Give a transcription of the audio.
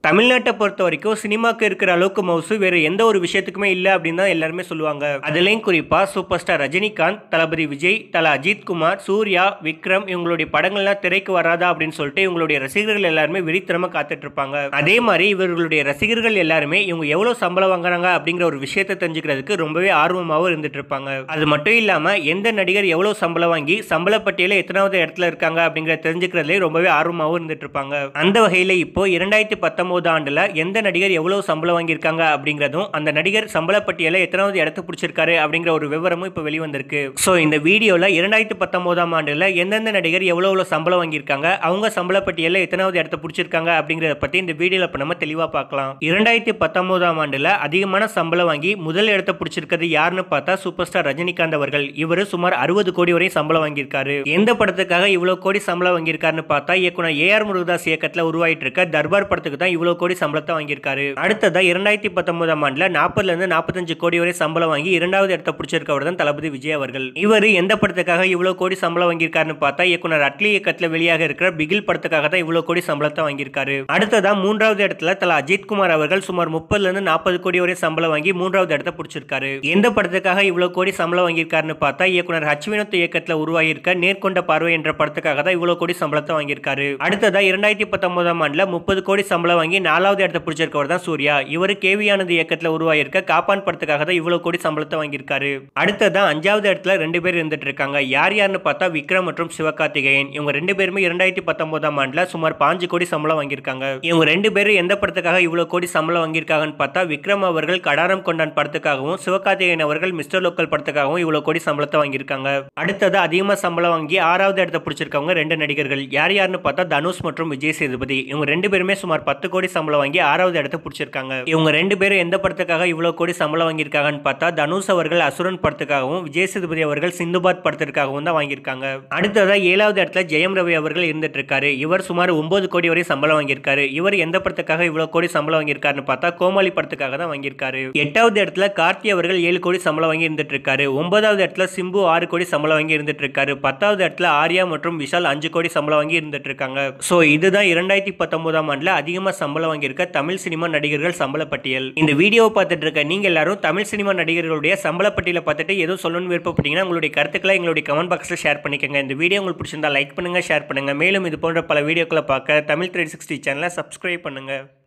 தமிழ்நாட்டை பொறுத்த வரைக்கும் சினிமாக்கு இருக்கிற அளவுக்கு மவுசு வேற எந்த ஒரு விஷயத்துக்குமே இல்லை அப்படின்னு தான் எல்லாருமே சொல்லுவாங்க அதுலேயும் குறிப்பா சூப்பர் ஸ்டார் ரஜினிகாந்த் தளபதி விஜய் தல அஜித் குமார் சூர்யா விக்ரம் இவங்களுடைய படங்கள்லாம் திரைக்கு வராதா அப்படின்னு சொல்லிட்டு இவங்களுடைய ரசிகர்கள் எல்லாருமே வெறித்தனமா காத்துட்டு இருப்பாங்க அதே மாதிரி இவர்களுடைய ரசிகர்கள் எல்லாருமே இவங்க எவ்வளவு சம்பளம் வாங்குறாங்க அப்படிங்கிற ஒரு விஷயத்தை தெரிஞ்சுக்கிறதுக்கு ரொம்பவே ஆர்வமாகவும் இருந்துட்டு இருப்பாங்க அது மட்டும் இல்லாம எந்த நடிகர் எவ்வளவு சம்பளம் வாங்கி சம்பள பட்டியல எத்தனாவது இடத்துல இருக்காங்க அப்படிங்கிற தெரிஞ்சுக்கிறதுலே ரொம்பவே ஆர்வமாகவும் இருந்துட்டு இருப்பாங்க அந்த வகையில இப்போ இரண்டாயிரத்தி பத்தொன்பது ஆண்டுல எந்த நடிகர் எவ்வளவு சம்பளம் வாங்கியிருக்காங்க அப்படிங்கிறதும் அந்த நடிகர் சம்பள பட்டியல எத்தனாவது இடத்து பிடிச்சிருக்காரு அப்படிங்கிற ஒரு விவரமும் இப்போ வெளிவந்திருக்கு ஸோ இந்த வீடியோல இரண்டாயிரத்தி பத்தொன்பதாம் ஆண்டுல எந்தெந்த நடிகர் எவ்வளவு எவ்வளவு சம்பளம் வாங்கியிருக்காங்க அவங்க சம்பள பட்டியல எத்தனாவது இடத்த பிடிச்சிருக்காங்க அப்படிங்கிறத பத்தி இந்த வீடியோல இப்போ நம்ம தெளிவா பார்க்கலாம் இரண்டாயிரத்தி பத்தொன்பதாம் ஆண்டுல அதிகமான சம்பளம் வாங்கி முதல் இடத்த பிடிச்சிருக்கிறது யாருன்னு பார்த்தா சூப்பர் ஸ்டார் ரஜினிகாந்த் அவர்கள் இவர் சுமார் அறுபது கோடி வரை சம்பளம் வாங்கியிருக்காரு எந்த படத்துக்காக இவ்வளவு கோடி சம்பளம் வாங்கியிருக்காருன்னு பார்த்தா இயக்குனர் ஏ ஆர் முருகதாஸ் இயக்கத்தில் உருவாயிட்டு இருக்க தர்பார் படத்துக்கு தான் இவ்வளவு கோடி சம்பளத்தை வாங்கியிருக்காரு அடுத்ததா இரண்டாயிரத்தி பத்தொன்பதாம் ஆண்டுல நாற்பதுல இருந்து நாற்பத்தஞ்சு கோடி வரை சம்பளம் வாங்கி இரண்டாவது இடத்த பிடிச்சிருக்கவர் தான் தளபதி விஜய் அவர்கள் இவர் எந்த படத்துக்காக இவ்வளவு கோடி சம்பளம் வாங்கியிருக்காருன்னு பார்த்தா இயக்குனர் அட்லி இயக்கத்தில் வெளியாக இருக்கிற பிகில் படத்துக்காக தான் இவ்வளவு கோடி சம்பளத்தை வாங்கியிருக்காரு அடுத்ததா மூன்றாவது இடத்துல தல அஜித் குமார் அவர்கள் சுமார் முப்பதுல இருந்து நாற்பது கோடி வரை சம்பளம் வாங்கி மூன்றாவது இடத்த பிடிச்சிருக்காரு எந்த படத்துக்காக இவ்வளவு கோடி சம்பளம் வாங்கியிருக்காருன்னு பார்த்தா இயக்குனர் ஹச் வினோத் இயக்கத்தில் உருவாகி இருக்க நேர்கொண்ட பார்வை என்ற படத்துக்காக தான் இவ்வளவு கோடி சம்பளத்தை வாங்கியிருக்காரு அடுத்ததா இரண்டாயிரத்தி பத்தொன்பதாம் ஆண்டுல முப்பது கோடி சம்பளம் வாங்கி நாலாவது இடத்த பிடிச்சிருக்கவர் தான் சூர்யா இவர் கேவியானது இயக்கத்தில் உருவாகியிருக்க காப்பான் படத்துக்காக தான் இவ்வளவு கோடி சம்பளத்தை வாங்கியிருக்காரு அடுத்ததா அஞ்சாவது இடத்துல ரெண்டு பேர் இருந்துட்டு இருக்காங்க யார் யாருன்னு பார்த்தா விக்ரம் மற்றும் சிவகார்த்திகேயன் இவங்க ரெண்டு பேருமே இரண்டாயிரத்தி பத்தொன்பதாம் ஆண்டுல சுமார் பாஞ்சு கோடி சம்பளம் வாங்கியிருக்காங்க இவங்க ரெண்டு பேரும் எந்த படத்துக்காக இவ்வளவு கோடி சம்பளம் வாங்கியிருக்காங்கன்னு பார்த்தா விக்ரம் அவர்கள் கடாரம் கொண்டான் படத்துக்காகவும் சிவகார்த்திகேயன் அவர்கள் மிஸ்டர் லோக்கல் படத்துக்காகவும் இவ்வளவு கோடி சம்பளத்தை வாங்கியிருக்காங்க அடுத்தது அதிகமாக சம்பளம் வாங்கி ஆறாவது இடத்த பிடிச்சிருக்கவங்க ரெண்டு நடிகர்கள் யார் யாருன்னு பார்த்தா தனுஷ் மற்றும் விஜய் சேதுபதி இவங்க ரெண்டு பேருமே சுமார் பத்து கோடி சம்பளம் வாங்கி ஆறாவது இடத்த பிடிச்சிருக்காங்க இவங்க ரெண்டு பேரும் எந்த படத்துக்காக இவ்வளவு கோடி சம்பளம் வாங்கியிருக்காங்கன்னு பார்த்தா தனுஷ் அவர்கள் அசுரன் படத்துக்காகவும் விஜய் சேதுபதி அவர்கள் சிந்துபாத் படத்திற்காகவும் தான் வாங்கியிருக்காங்க அடுத்ததா ஏழாவது இடத்துல ஜெயம் ரவி அவர்கள் இருந்துட்டு இருக்காரு இவர் சுமார் ஒன்பது கோடி வரை சம்பளம் வாங்கியிருக்காரு இவர் எந்த படத்துக்காக இவ்வளவு கோடி சம்பளம் வாங்கியிருக்காருன்னு பார்த்தா கோமாளி படத்துக்காக தான் வாங்கியிருக்காரு எட்டாவது இடத்துல கார்த்தி அவர்கள் ஏழு கோடி சம்பளம் வாங்கி இருந்துட்டு இருக்காரு ஒன்பதாவது இடத்துல சிம்பு ஆறு கோடி சம்பளம் வாங்கி இருந்துட்டு இருக்காரு பத்தாவது இடத்துல ஆர்யா மற்றும் விஷால் அஞ்சு கோடி சம்பளம் வாங்கி இருந்துட்டு இருக்காங்க ஸோ இதுதான் இரண்டாயிரத்தி பத்தொன்பதாம் ஆண்டுல அதிகமாக சம்பளம் வாங்கியிருக்க தமிழ் சினிமா நடிகர்கள் சம்பள பட்டியல் இந்த வீடியோவை பார்த்துட்டு இருக்க நீங்க எல்லாரும் தமிழ் சினிமா நடிகர்களுடைய சம்பள பட்டியலை பார்த்துட்டு எதுவும் சொல்லணும்னு விருப்பப்பட்டீங்கன்னா உங்களுடைய கருத்துக்களை எங்களுடைய கமெண்ட் பாக்ஸில் ஷேர் பண்ணிக்கோங்க இந்த வீடியோ உங்களுக்கு பிடிச்சிருந்தா லைக் பண்ணுங்க ஷேர் பண்ணுங்க மேலும் இது போன்ற பல வீடியோக்களை பார்க்க தமிழ் த்ரீ சிக்ஸ்டி சேனலை சப்ஸ்கிரைப் பண்ணுங்க